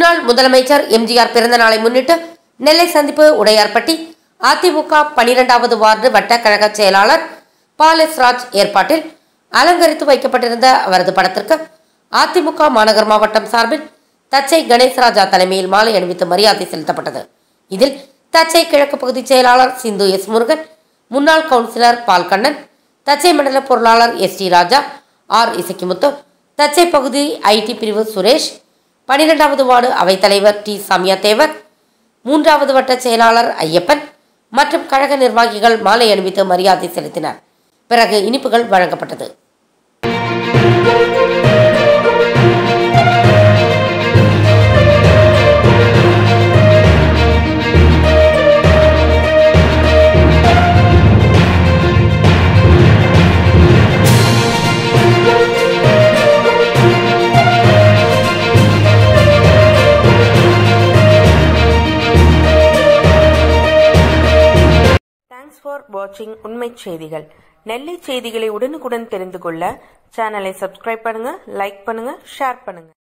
முன்னாள் முதலமைச்சர் எம்ஜிஆர் பிறந்த நாளை முன்னிட்டு நெல்லை சந்திப்பு உடையார்பட்டி அதிமுக பனிரெண்டாவது வார்டு வட்ட கழக செயலாளர் பாலஸ் ராஜ் ஏற்பாட்டில் அலங்கரித்து வைக்கப்பட்டிருந்த அவரது படத்திற்கு அதிமுக மாநகர் மாவட்டம் சார்பில் தச்சை கணேசராஜா தலைமையில் மாலை அணிவித்து மரியாதை செலுத்தப்பட்டது இதில் தச்சை கிழக்கு பகுதி செயலாளர் சிந்து எஸ் முருகன் முன்னாள் கவுன்சிலர் பால் கண்ணன் தச்சை மண்டல பொருளாளர் S T Raja R Isakkimuthu Thachai பகுதி ஐடி பிரிவு சுரேஷ் பனிரெண்டாவது வார்டு அவைத்தலைவர் டி சாமியா தேவர் மூன்றாவது வட்ட செயலாளர் ஐயப்பன் மற்றும் கழக நிர்வாகிகள் மாலை அணிவித்து மரியாதை செலுத்தினர் பிறகு இனிப்புகள் வழங்கப்பட்டது தேங்க்ஸ் ஃபார் வாட்சிங் உண்மை செய்திகள் நெல்லை செய்திகளை உடனுக்குடன் தெரிந்து கொள்ள சேனலை சப்ஸ்கிரைப் பண்ணுங்க லைக் பண்ணுங்க ஷேர் பண்ணுங்க